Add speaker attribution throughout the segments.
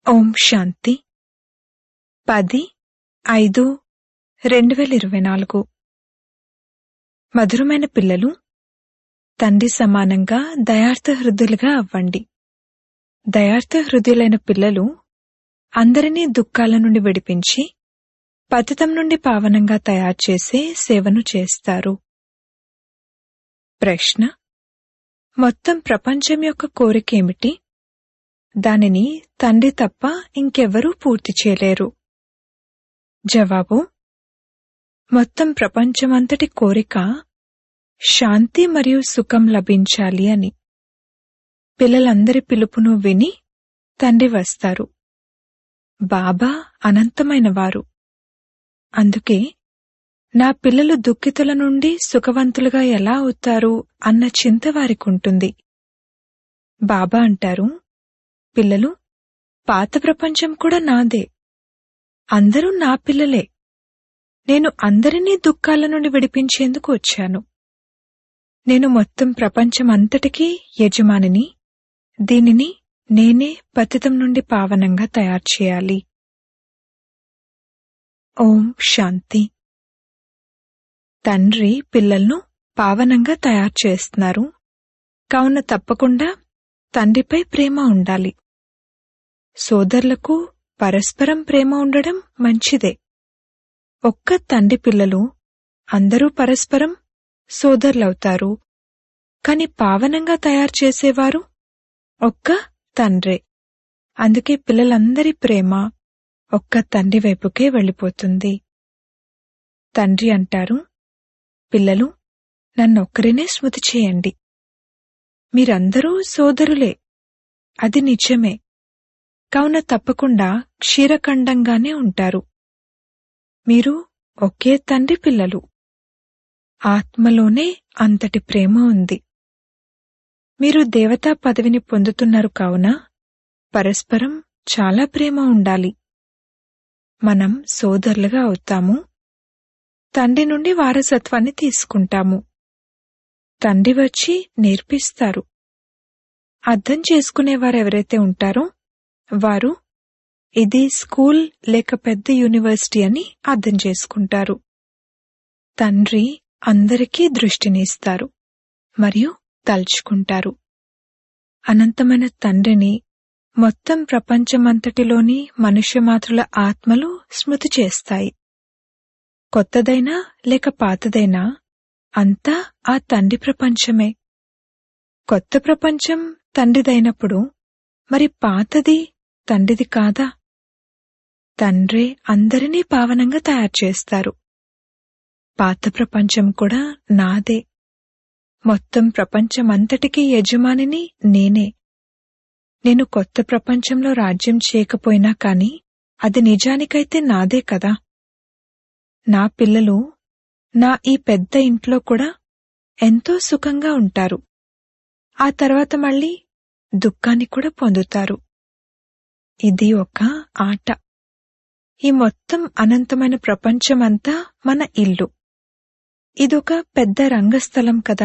Speaker 1: ఓం శాంతి పది ఐదు రెండు వేల ఇరవై నాలుగు మధురమైన పిల్లలు తండ్రి సమానంగా దయార్థ హృదయులుగా అవ్వండి దయార్థ హృదయులైన పిల్లలు అందరినీ దుఃఖాల నుండి విడిపించి పతితం నుండి పావనంగా తయారు చేసే సేవను చేస్తారు ప్రశ్న మొత్తం ప్రపంచం యొక్క కోరికేమిటి దానిని తండ్రి తప్ప ఇంకెవ్వరూ పూర్తి చేయలేరు జవాబు మొత్తం ప్రపంచమంతటి కోరిక శాంతి మరియు సుఖం లభించాలి అని పిల్లలందరి పిలుపును విని తండ్రి వస్తారు బాబా అనంతమైన వారు అందుకే నా పిల్లలు దుఃఖితుల నుండి సుఖవంతులుగా ఎలా అవుతారు అన్న చింత వారికుంటుంది బాబా అంటారు పిల్లలు పాత ప్రపంచం కూడా నాదే అందరూ నా పిల్లలే నేను అందరినీ దుఃఖాల నుండి విడిపించేందుకు వచ్చాను నేను మొత్తం ప్రపంచం అంతటికీ యజమానిని దీనిని నేనే పతితం నుండి పావనంగా తయారు చేయాలి ఓం శాంతి తండ్రి పిల్లలను పావనంగా తయారు చేస్తున్నారు కావున తప్పకుండా తండ్రిపై ప్రేమ ఉండాలి సోదరులకు పరస్పరం ప్రేమ ఉండడం మంచిదే ఒక్క తండ్రి పిల్లలు అందరూ పరస్పరం సోదరులవుతారు కాని పావనంగా తయారు చేసేవారు ఒక్క తండ్రే అందుకే పిల్లలందరి ప్రేమ ఒక్క తండ్రి వైపుకే వెళ్ళిపోతుంది తండ్రి అంటారు పిల్లలు నన్నొక్కరినే స్మృతి చేయండి మీరందరూ సోదరులే అది నిజమే కావున తప్పకుండా క్షీరఖండంగానే ఉంటారు మీరు ఒకే తండ్రి పిల్లలు ఆత్మలోనే అంతటి ప్రేమ ఉంది మీరు దేవతా పదవిని పొందుతున్నారు కావున పరస్పరం చాలా ప్రేమ ఉండాలి మనం సోదరులుగా అవుతాము తండ్రి నుండి వారసత్వాన్ని తీసుకుంటాము తండ్రి వచ్చి నేర్పిస్తారు అర్థం చేసుకునేవారెవరైతే ఉంటారో వారు ఇది స్కూల్ లేక పెద్ద యూనివర్సిటీ అని అర్థం చేసుకుంటారు తండ్రి అందరికీ దృష్టిని ఇస్తారు మరియు తలుచుకుంటారు అనంతమైన తండ్రిని మొత్తం ప్రపంచమంతటిలోని మనుష్యమాతృల ఆత్మలు స్మృతి చేస్తాయి కొత్తదైనా లేక పాతదైనా అంతా ఆ తండ్రి ప్రపంచమే కొత్త ప్రపంచం తండ్రిదైనప్పుడు మరి పాతది తండ్రిది కాదా తండ్రే అందరినీ పావనంగా తయారు చేస్తారు పాత ప్రపంచం కూడా నాదే మొత్తం ప్రపంచమంతటికీ యజమానిని నేనే నేను కొత్త ప్రపంచంలో రాజ్యం చేయకపోయినా కాని అది నిజానికైతే నాదే కదా నా పిల్లలు నా ఈ పెద్ద ఇంట్లో కూడా ఎంతో సుఖంగా ఉంటారు ఆ తర్వాత మళ్ళీ దుఃఖాన్ని కూడా పొందుతారు ఇది ఒక ఆట ఈ మొత్తం అనంతమైన ప్రపంచమంతా మన ఇల్లు ఇదొక పెద్ద రంగస్థలం కదా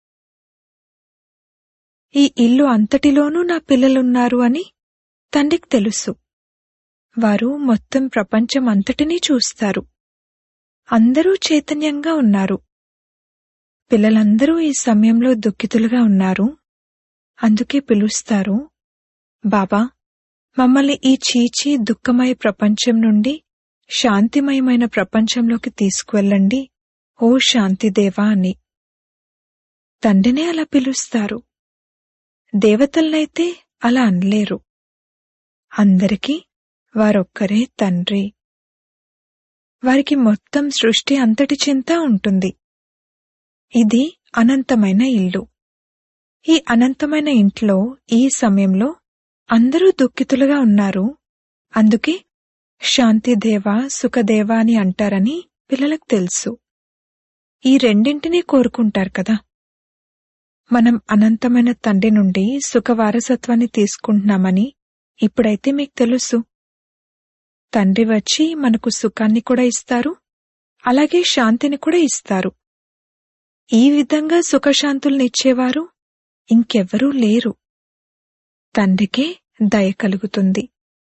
Speaker 1: ఈ ఇల్లు అంతటిలోనూ నా పిల్లలున్నారు అని తండ్రికి తెలుసు వారు మొత్తం ప్రపంచం అంతటినీ చూస్తారు అందరూ చైతన్యంగా ఉన్నారు పిల్లలందరూ ఈ సమయంలో దుఃఖితులుగా ఉన్నారు అందుకే పిలుస్తారు బాబా మమ్మల్ని ఈ చీచి దుఃఖమయ ప్రపంచం నుండి శాంతిమయమైన ప్రపంచంలోకి తీసుకువెళ్ళండి ఓ శాంతిదేవా అని తండ్రినే అలా పిలుస్తారు దేవతలనైతే అలా అనలేరు అందరికీ వారొక్కరే తండ్రి వారికి మొత్తం సృష్టి అంతటి చింత ఉంటుంది ఇది అనంతమైన ఇల్లు ఈ అనంతమైన ఇంట్లో ఈ సమయంలో అందరూ దుఃఖితులుగా ఉన్నారు అందుకే శాంతిదేవ సుఖదేవ అని అంటారని పిల్లలకు తెలుసు ఈ రెండింటినీ కోరుకుంటారు కదా మనం అనంతమైన తండ్రి నుండి సుఖ వారసత్వాన్ని తీసుకుంటున్నామని ఇప్పుడైతే మీకు తెలుసు తండ్రి వచ్చి మనకు సుఖాన్ని కూడా ఇస్తారు అలాగే శాంతిని కూడా ఇస్తారు ఈ విధంగా సుఖశాంతుల్నిచ్చేవారు ఇంకెవ్వరూ లేరు తండ్రికే దయ కలుగుతుంది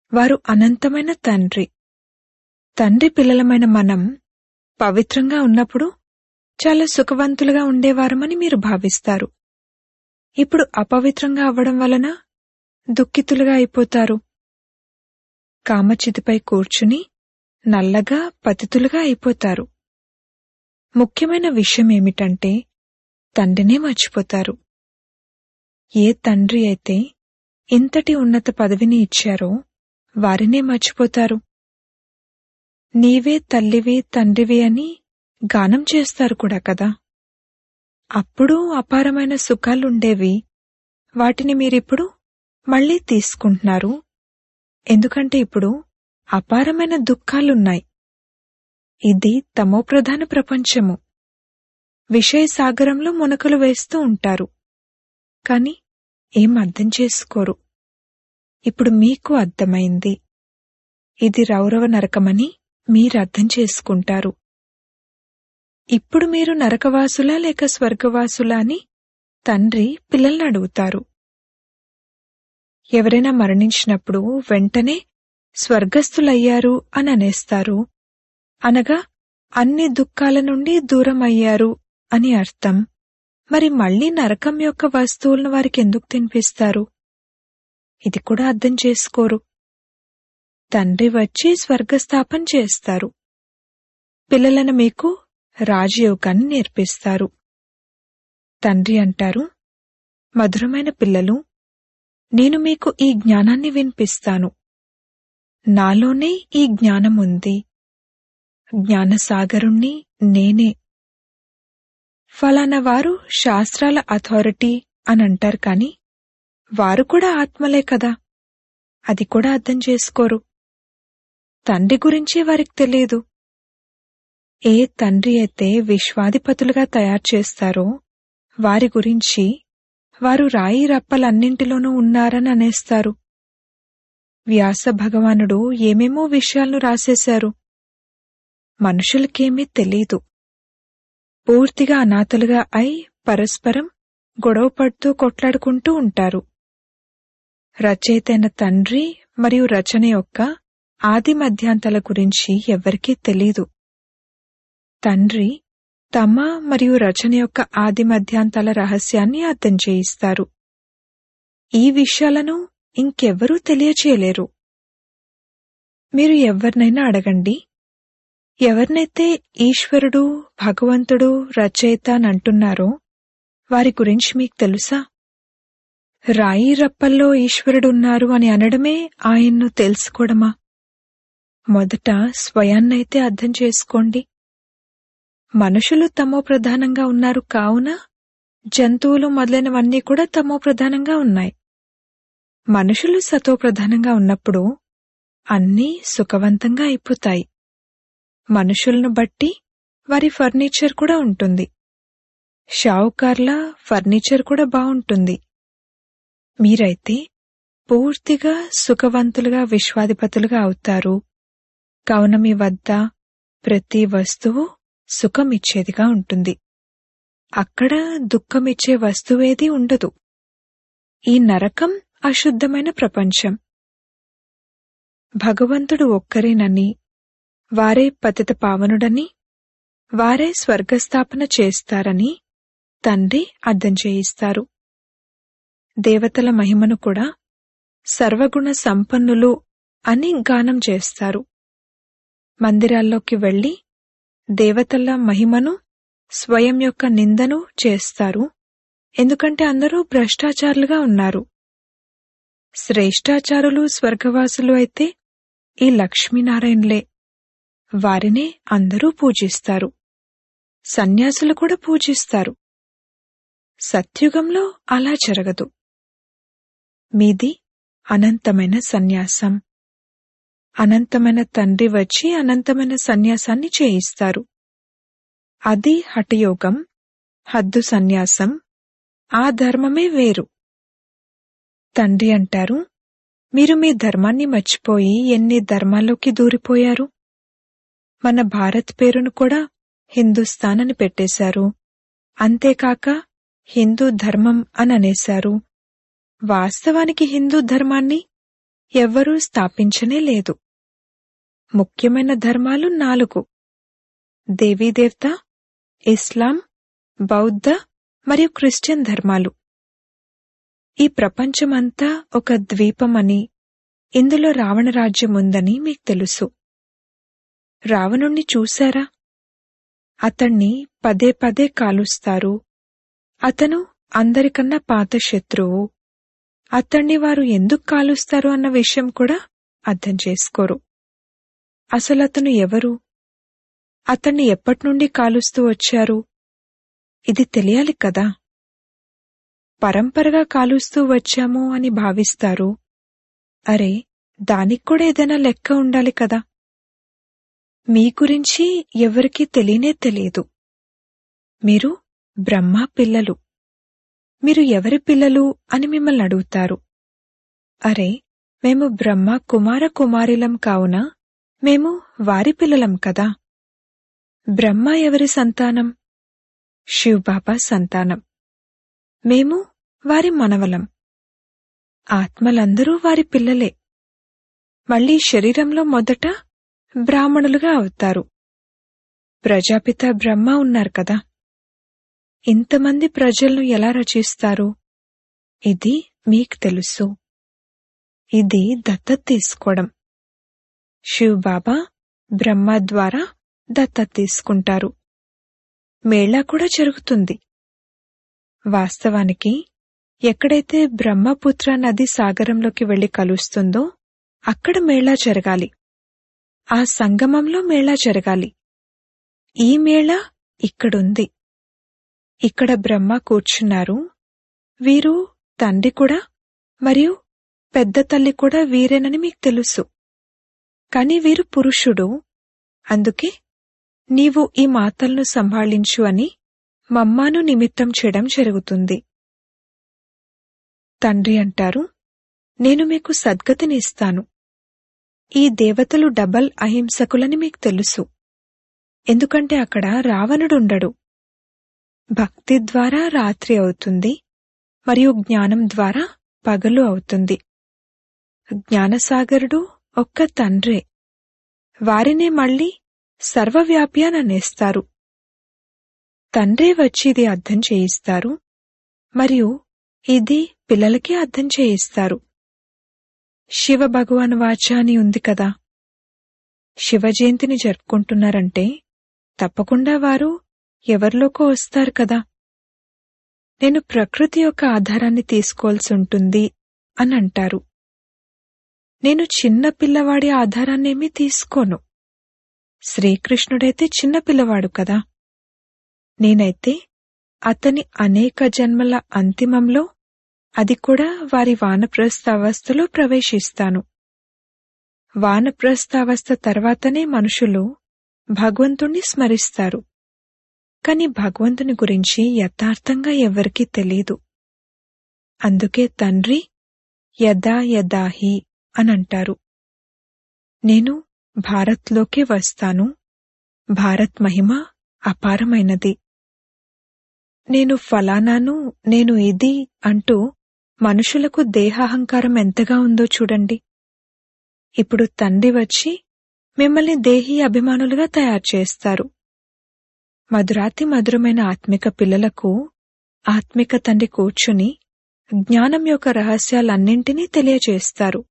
Speaker 1: వారు అనంతమైన తండ్రి తండ్రి పిల్లలమైన మనం పవిత్రంగా ఉన్నప్పుడు చాలా సుఖవంతులుగా ఉండేవారమని మీరు భావిస్తారు ఇప్పుడు అపవిత్రంగా అవ్వడం వలన దుఃఖితులుగా అయిపోతారు కామచితిపై కూర్చుని నల్లగా పతితులుగా అయిపోతారు ముఖ్యమైన విషయం ఏమిటంటే తండ్రినే మర్చిపోతారు ఏ తండ్రి అయితే ఇంతటి ఉన్నత పదవిని ఇచ్చారో వారినే మర్చిపోతారు నీవే తల్లివి తండ్రివి అని గానం చేస్తారు కూడా కదా అప్పుడు అపారమైన సుఖాలుండేవి వాటిని మీరిప్పుడు మళ్ళీ తీసుకుంటున్నారు ఎందుకంటే ఇప్పుడు అపారమైన దుఃఖాలున్నాయి ఇది తమోప్రధాన ప్రపంచము విషయ సాగరంలో మునకలు వేస్తూ ఉంటారు కాని ఏం అర్థం చేసుకోరు ఇప్పుడు మీకు అర్థమైంది ఇది రౌరవ నరకమని మీరు అర్థం చేసుకుంటారు ఇప్పుడు మీరు నరకవాసులా లేక స్వర్గవాసులా అని తండ్రి పిల్లల్ని అడుగుతారు ఎవరైనా మరణించినప్పుడు వెంటనే స్వర్గస్థులయ్యారు అని అనేస్తారు అనగా అన్ని దుఃఖాల నుండి దూరం అయ్యారు అని అర్థం మరి మళ్ళీ నరకం యొక్క వస్తువులను వారికి ఎందుకు తినిపిస్తారు ఇది కూడా అర్థం చేసుకోరు తండ్రి వచ్చి స్వర్గస్థాపన చేస్తారు పిల్లలను మీకు రాజయోగాన్ని నేర్పిస్తారు తండ్రి అంటారు మధురమైన పిల్లలు నేను మీకు ఈ జ్ఞానాన్ని వినిపిస్తాను నాలోనే ఈ జ్ఞానం ఉంది జ్ఞానసాగరుణ్ణి నేనే ఫలానా వారు శాస్త్రాల అథారిటీ అని అంటారు కాని వారు కూడా ఆత్మలే కదా అది కూడా అర్థం చేసుకోరు తండ్రి గురించి వారికి తెలియదు ఏ తండ్రి అయితే విశ్వాధిపతులుగా తయారు చేస్తారో వారి గురించి వారు రాయి రప్పలన్నింటిలోనూ ఉన్నారని అనేస్తారు వ్యాస భగవానుడు ఏమేమో విషయాలను రాసేశారు మనుషులకేమీ తెలీదు పూర్తిగా అనాథలుగా అయి పరస్పరం గొడవపడుతూ కొట్లాడుకుంటూ ఉంటారు రచయితైన తండ్రి మరియు రచన యొక్క ఆది మధ్యాంతాల గురించి ఎవ్వరికీ తెలీదు తండ్రి తమ మరియు రచన యొక్క ఆది మధ్యాంతాల రహస్యాన్ని అర్థం చేయిస్తారు ఈ విషయాలను ఇంకెవ్వరూ తెలియచేయలేరు మీరు ఎవరినైనా అడగండి ఎవరినైతే ఈశ్వరుడు భగవంతుడు రచయిత అని అంటున్నారో వారి గురించి మీకు తెలుసా రాయి రప్పల్లో ఈశ్వరుడున్నారు అని అనడమే ఆయన్ను తెలుసుకోవడమా మొదట స్వయాన్నైతే అర్థం చేసుకోండి మనుషులు తమో ప్రధానంగా ఉన్నారు కావున జంతువులు మొదలైనవన్నీ కూడా తమో ప్రధానంగా ఉన్నాయి మనుషులు సతో ప్రధానంగా ఉన్నప్పుడు అన్నీ సుఖవంతంగా అయిపోతాయి మనుషులను బట్టి వారి ఫర్నిచర్ కూడా ఉంటుంది షావుకార్ల ఫర్నిచర్ కూడా బావుంటుంది మీరైతే పూర్తిగా సుఖవంతులుగా విశ్వాధిపతులుగా అవుతారు కావున మీ వద్ద ప్రతి వస్తువు సుఖమిచ్చేదిగా ఉంటుంది అక్కడ దుఃఖమిచ్చే వస్తువేది ఉండదు ఈ నరకం అశుద్ధమైన ప్రపంచం భగవంతుడు ఒక్కరేనని వారే పతిత పావనుడని వారే స్వర్గస్థాపన చేస్తారని తండ్రి అర్థం చేయిస్తారు దేవతల మహిమను కూడా సర్వగుణ సంపన్నులు అని గానం చేస్తారు మందిరాల్లోకి వెళ్లి దేవతల మహిమను స్వయం యొక్క నిందను చేస్తారు ఎందుకంటే అందరూ భ్రష్టాచారులుగా ఉన్నారు శ్రేష్టాచారులు స్వర్గవాసులు అయితే ఈ లక్ష్మీనారాయణలే వారినే అందరూ పూజిస్తారు సన్యాసులు కూడా పూజిస్తారు సత్యుగంలో అలా జరగదు మీది అనంతమైన సన్యాసం అనంతమైన తండ్రి వచ్చి అనంతమైన సన్యాసాన్ని చేయిస్తారు అది హఠయోగం హద్దు సన్యాసం ఆ ధర్మమే వేరు తండ్రి అంటారు మీరు మీ ధర్మాన్ని మర్చిపోయి ఎన్ని ధర్మాల్లోకి దూరిపోయారు మన భారత్ పేరును కూడా హిందుస్థాన్ అని పెట్టేశారు అంతేకాక హిందూ ధర్మం అని అనేశారు వాస్తవానికి హిందూ ధర్మాన్ని ఎవ్వరూ స్థాపించనే లేదు ముఖ్యమైన ధర్మాలు నాలుగు దేవీదేవత ఇస్లాం బౌద్ధ మరియు క్రిస్టియన్ ధర్మాలు ఈ ప్రపంచమంతా ఒక ద్వీపమని ఇందులో రావణ రాజ్యం ఉందని మీకు తెలుసు రావణుణ్ణి చూశారా అతణ్ణి పదే పదే కాలుస్తారు అతను అందరికన్నా పాత శత్రువు అతణ్ణి వారు ఎందుకు కాలుస్తారు అన్న విషయం కూడా అర్థం చేసుకోరు అసలు అతను ఎవరు అతన్ని ఎప్పటినుండి కాలుస్తూ వచ్చారు ఇది తెలియాలి కదా పరంపరగా కాలుస్తూ వచ్చాము అని భావిస్తారు అరే దానికి కూడా ఏదైనా లెక్క ఉండాలి కదా మీ గురించి ఎవరికీ తెలియనే తెలియదు మీరు బ్రహ్మ పిల్లలు మీరు ఎవరి పిల్లలు అని మిమ్మల్ని అడుగుతారు అరే మేము బ్రహ్మ కుమార కుమారిలం కావున మేము వారి పిల్లలం కదా బ్రహ్మ ఎవరి సంతానం శివబాబా సంతానం మేము వారి మనవలం ఆత్మలందరూ వారి పిల్లలే మళ్ళీ శరీరంలో మొదట బ్రాహ్మణులుగా అవుతారు ప్రజాపిత బ్రహ్మ ఉన్నారు కదా ఇంతమంది ప్రజలను ఎలా రచిస్తారు ఇది మీకు తెలుసు ఇది దత్తత తీసుకోవడం శివ్ బాబా బ్రహ్మ ద్వారా దత్తత తీసుకుంటారు మేళా కూడా జరుగుతుంది వాస్తవానికి ఎక్కడైతే బ్రహ్మపుత్ర నది సాగరంలోకి వెళ్లి కలుస్తుందో అక్కడ మేళా జరగాలి ఆ సంగమంలో మేళా జరగాలి ఈ మేళా ఇక్కడుంది ఇక్కడ బ్రహ్మ కూర్చున్నారు వీరు తండ్రి కూడా మరియు పెద్ద తల్లి కూడా వీరేనని మీకు తెలుసు కాని వీరు పురుషుడు అందుకే నీవు ఈ మాతలను సంభాళించు అని మమ్మాను నిమిత్తం చేయడం జరుగుతుంది తండ్రి అంటారు నేను మీకు సద్గతిని ఇస్తాను ఈ దేవతలు డబల్ అహింసకులని మీకు తెలుసు ఎందుకంటే అక్కడ రావణుడుండడు భక్తి ద్వారా రాత్రి అవుతుంది మరియు జ్ఞానం ద్వారా పగలు అవుతుంది జ్ఞానసాగరుడు ఒక్క తండ్రే వారినే మళ్ళీ సర్వవ్యాపి అని అనేస్తారు తండ్రే వచ్చి ఇది అర్థం చేయిస్తారు మరియు ఇది పిల్లలకి అర్థం చేయిస్తారు శివ భగవాన్ వాచ అని ఉంది కదా శివ జయంతిని జరుపుకుంటున్నారంటే తప్పకుండా వారు ఎవరిలోకో వస్తారు కదా నేను ప్రకృతి యొక్క ఆధారాన్ని తీసుకోవాల్సి ఉంటుంది అని అంటారు నేను చిన్న పిల్లవాడి ఆధారాన్నేమీ తీసుకోను శ్రీకృష్ణుడైతే చిన్న పిల్లవాడు కదా నేనైతే అతని అనేక జన్మల అంతిమంలో అది కూడా వారి వానప్రస్థావస్థలో ప్రవేశిస్తాను వానప్రస్థావస్థ తర్వాతనే మనుషులు భగవంతుణ్ణి స్మరిస్తారు కాని భగవంతుని గురించి యథార్థంగా ఎవరికీ తెలీదు అందుకే తండ్రి యదా యదాహి అనంటారు నేను భారత్లోకే వస్తాను భారత్ మహిమ అపారమైనది నేను ఫలానాను నేను ఇది అంటూ మనుషులకు దేహాహంకారం ఎంతగా ఉందో చూడండి ఇప్పుడు తండ్రి వచ్చి మిమ్మల్ని దేహీ అభిమానులుగా తయారు చేస్తారు మధురాతి మధురమైన ఆత్మిక పిల్లలకు ఆత్మిక తండ్రి కూర్చుని జ్ఞానం యొక్క రహస్యాలన్నింటినీ తెలియజేస్తారు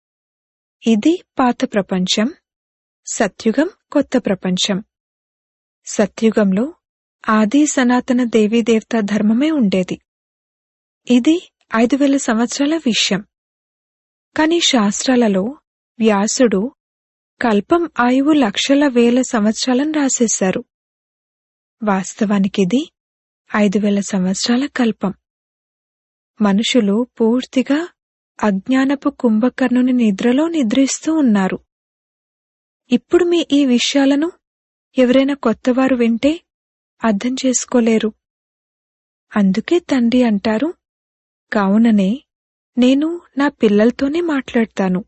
Speaker 1: ఇది పాత ప్రపంచం సత్యుగం కొత్త ప్రపంచం సత్యుగంలో ఆది సనాతన దేవీదేవత ధర్మమే ఉండేది ఇది ఐదు వేల సంవత్సరాల విషయం కాని శాస్త్రాలలో వ్యాసుడు కల్పం ఆయువు లక్షల వేల సంవత్సరాలను రాసేశారు వాస్తవానికిది ఐదు వేల సంవత్సరాల కల్పం మనుషులు పూర్తిగా అజ్ఞానపు కుంభకర్ణుని నిద్రలో నిద్రిస్తూ ఉన్నారు ఇప్పుడు మీ ఈ విషయాలను ఎవరైనా కొత్తవారు వింటే అర్థం చేసుకోలేరు అందుకే తండ్రి అంటారు కావుననే నేను నా పిల్లలతోనే మాట్లాడతాను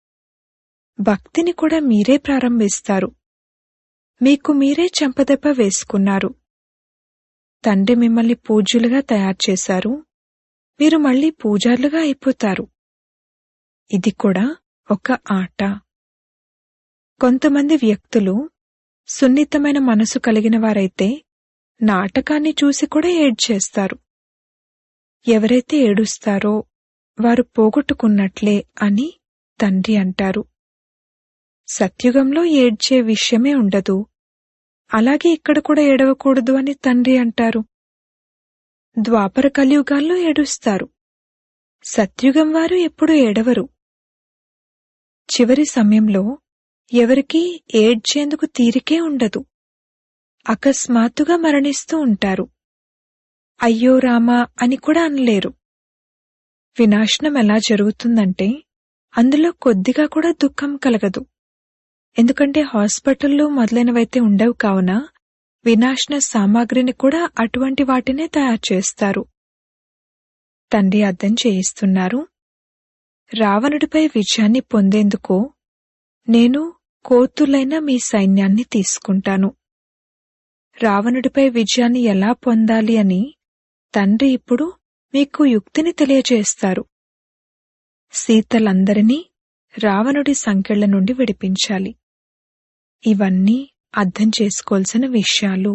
Speaker 1: భక్తిని కూడా మీరే ప్రారంభిస్తారు మీకు మీరే చెంపదెబ్బ వేసుకున్నారు తండ్రి మిమ్మల్ని పూజ్యులుగా తయారు చేశారు మీరు మళ్ళీ పూజారులుగా అయిపోతారు ఇది కూడా ఒక ఆట కొంతమంది వ్యక్తులు సున్నితమైన మనసు కలిగిన వారైతే నాటకాన్ని చూసి కూడా ఏడ్చేస్తారు ఎవరైతే ఏడుస్తారో వారు పోగొట్టుకున్నట్లే అని తండ్రి అంటారు సత్యుగంలో ఏడ్చే విషయమే ఉండదు అలాగే ఇక్కడ కూడా ఏడవకూడదు అని తండ్రి అంటారు ద్వాపర కలియుగాల్లో ఏడుస్తారు సత్యుగం వారు ఎప్పుడు ఏడవరు చివరి సమయంలో ఎవరికీ ఏడ్చేందుకు తీరికే ఉండదు అకస్మాత్తుగా మరణిస్తూ ఉంటారు అయ్యో రామా అని కూడా అనలేరు వినాశనం ఎలా జరుగుతుందంటే అందులో కొద్దిగా కూడా దుఃఖం కలగదు ఎందుకంటే హాస్పిటల్లో మొదలైనవైతే ఉండవు కావున వినాశన సామాగ్రిని కూడా అటువంటి వాటినే తయారు చేస్తారు తండ్రి అర్థం చేయిస్తున్నారు రావణుడిపై విజయాన్ని పొందేందుకు నేను కోతులైన మీ సైన్యాన్ని తీసుకుంటాను రావణుడిపై విజయాన్ని ఎలా పొందాలి అని తండ్రి ఇప్పుడు మీకు యుక్తిని తెలియజేస్తారు సీతలందరినీ రావణుడి సంకెళ్ల నుండి విడిపించాలి ఇవన్నీ అర్థం చేసుకోవాల్సిన విషయాలు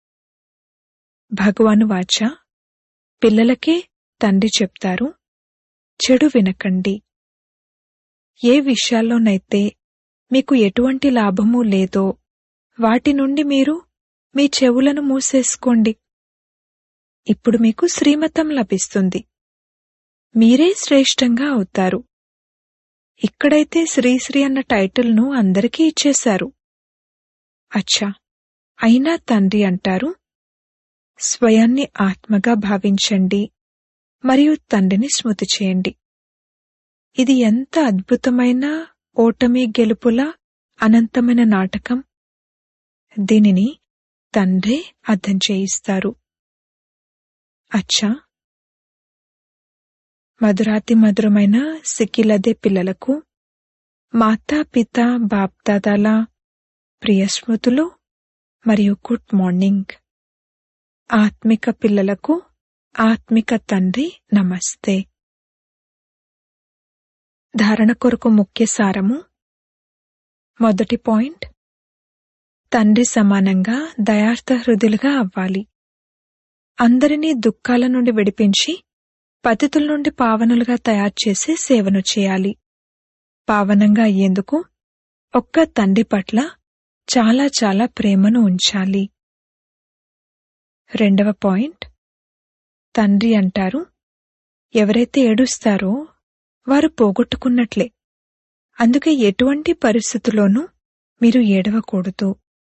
Speaker 1: భగవాను వాచ పిల్లలకే తండ్రి చెప్తారు చెడు వినకండి ఏ విషయాల్లోనైతే మీకు ఎటువంటి లాభమూ లేదో వాటి నుండి మీరు మీ చెవులను మూసేసుకోండి ఇప్పుడు మీకు శ్రీమతం లభిస్తుంది మీరే శ్రేష్టంగా అవుతారు ఇక్కడైతే శ్రీశ్రీ అన్న టైటిల్ను అందరికీ ఇచ్చేశారు అచ్చా అయినా తండ్రి అంటారు స్వయాన్ని ఆత్మగా భావించండి మరియు తండ్రిని స్మృతి చేయండి ఇది ఎంత అద్భుతమైన ఓటమి గెలుపుల అనంతమైన నాటకం దీనిని తండ్రే అర్థం చేయిస్తారు అచ్చా మధురాతి మధురమైన సిక్కిలదే పిల్లలకు మాతా పిత బాప్దాదాల ప్రియ స్మృతులు మరియు గుడ్ మార్నింగ్ ఆత్మిక పిల్లలకు ఆత్మిక తండ్రి నమస్తే ధారణ కొరకు ముఖ్య సారము మొదటి పాయింట్ తండ్రి సమానంగా దయార్థ హృదయులుగా అవ్వాలి అందరినీ దుఃఖాల నుండి విడిపించి పతితుల నుండి పావనులుగా తయారు చేసి సేవను చేయాలి పావనంగా అయ్యేందుకు ఒక్క తండ్రి పట్ల చాలా చాలా ప్రేమను ఉంచాలి రెండవ పాయింట్ తండ్రి అంటారు ఎవరైతే ఏడుస్తారో వారు పోగొట్టుకున్నట్లే అందుకే ఎటువంటి పరిస్థితుల్లోనూ మీరు ఏడవకూడదు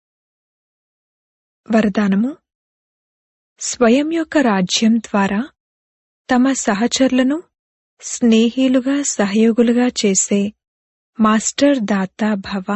Speaker 1: వరదానము స్వయం యొక్క రాజ్యం ద్వారా తమ సహచరులను స్నేహిలుగా సహయోగులుగా చేసే మాస్టర్ దాత భవ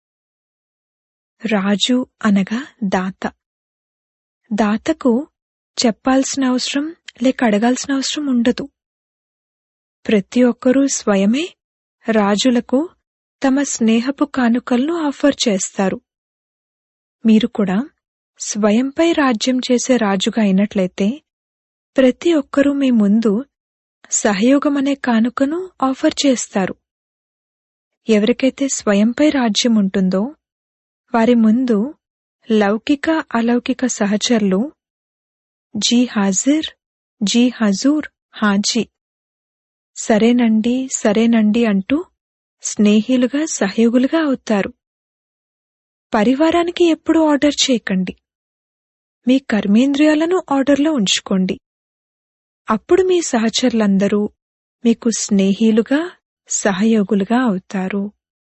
Speaker 1: రాజు అనగా దాత దాతకు చెప్పాల్సిన అవసరం లేక అడగాల్సిన అవసరం ఉండదు ప్రతి ఒక్కరూ స్వయమే రాజులకు తమ స్నేహపు కానుకలను ఆఫర్ చేస్తారు మీరు కూడా స్వయంపై రాజ్యం చేసే రాజుగా అయినట్లయితే ప్రతి ఒక్కరూ మీ ముందు సహయోగమనే కానుకను ఆఫర్ చేస్తారు ఎవరికైతే స్వయంపై రాజ్యం ఉంటుందో వారి ముందు లౌకిక అలౌకిక సహచరులు జీ హాజిర్ జీ హజూర్ హాజీ సరేనండి సరేనండి అంటూ స్నేహిలుగా సహయోగులుగా అవుతారు పరివారానికి ఎప్పుడూ ఆర్డర్ చేయకండి మీ కర్మేంద్రియాలను ఆర్డర్లో ఉంచుకోండి అప్పుడు మీ సహచరులందరూ మీకు స్నేహిలుగా సహయోగులుగా అవుతారు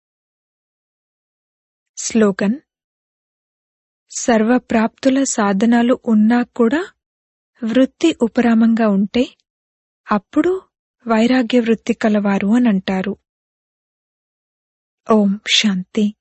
Speaker 1: స్లోగన్ సర్వప్రాప్తుల సాధనాలు ఉన్నా కూడా వృత్తి ఉపరామంగా ఉంటే అప్పుడు వైరాగ్య వృత్తి కలవారు అని అంటారు ఓం శాంతి